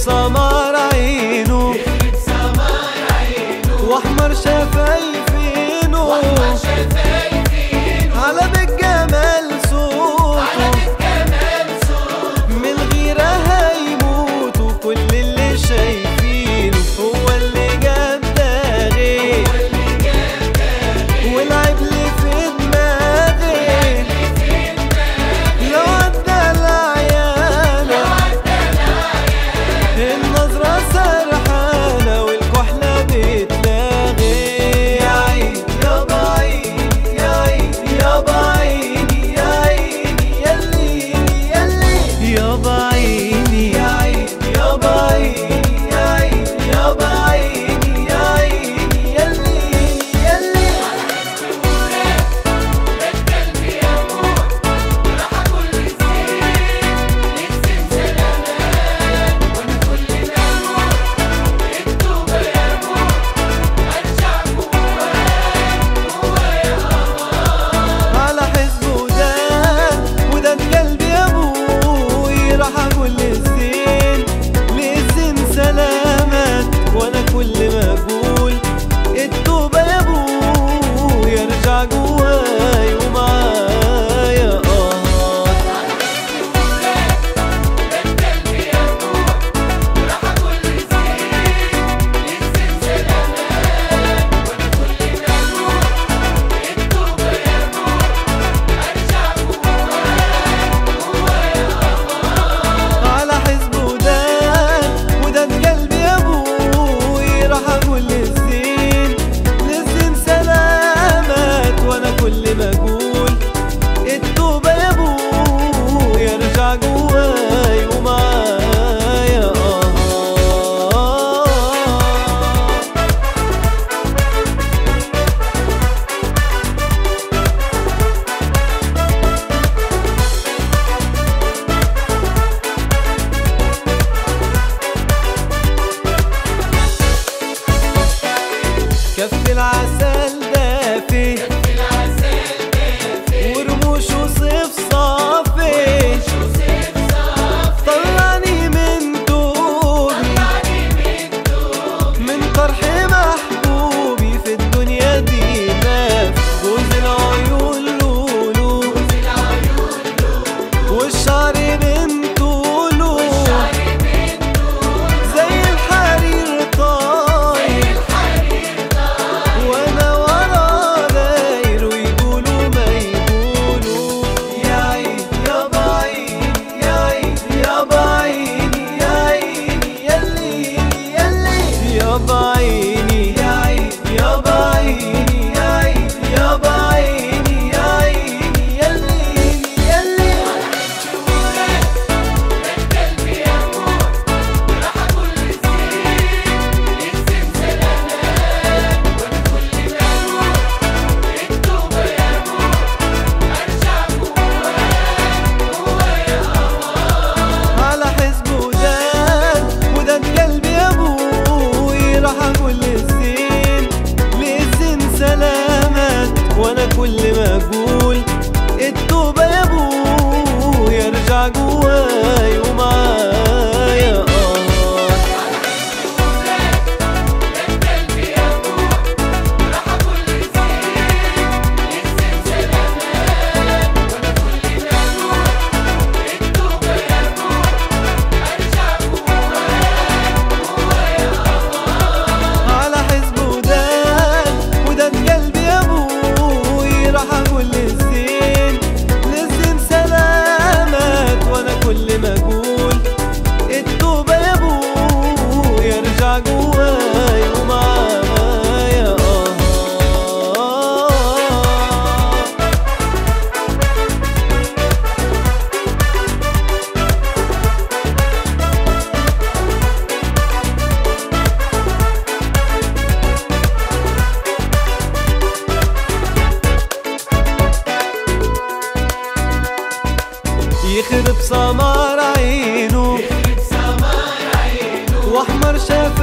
سمر عينه واحمر شفايفينه على بالجمال صوته من الغيرة هيموتوا كل اللي شايفينه هو اللي جاب ده غير والعيب اللي في دماغي لو عدى العيانة النظرة سرحانة والكحلة بتلاغي يا عيني يا بعيني يا عيني يا بعيني يا عيني يلي يلي يا بعيني يا عيني يا بعيني يا عيني يا بعيني يا عيني يلي يلي على حزبه ده وده قلبي يا ابوي راح اقول للزين للزين سلامات وانا كل ما اقول التوبه يا ابوي ارجع جواي ومعايا اه على حزبه ده وده قلبي يا ابوي راح اقول للزين للزين سلامات وانا كل ما اقول التوبه يا ابوي ارجع جواي ومعايا اه كف العسل دافي ورموشه صيف صافي طلعني من دوبي من طرح محبوبي في الدنيا دي ما في جوز العيون لولو والشعر من طوله زي الحرير طاير وانا ورا داير ويقولوا ما يقولوا يا عيني يا بعيني يا عيني يا بعيني يا عيني يلي يلي يا بعيني يا عيني يا بعيني يا عيني يا بعيني يا عيني يلي يلي على حزبه ده وده قلبي يا ابوي راح اقول للزين للزين سلامات وانا كل ما اقول التوبه يا ابوي ارجع جواي ومعايا اه على حزبه ده وده قلبي يا ابوي راح اقول للزين للزين سلامات وانا كل ما اقول التوبه يا ابوي ارجع جواي ومعايا اه يخرب سمر عينه واحمر شفايفه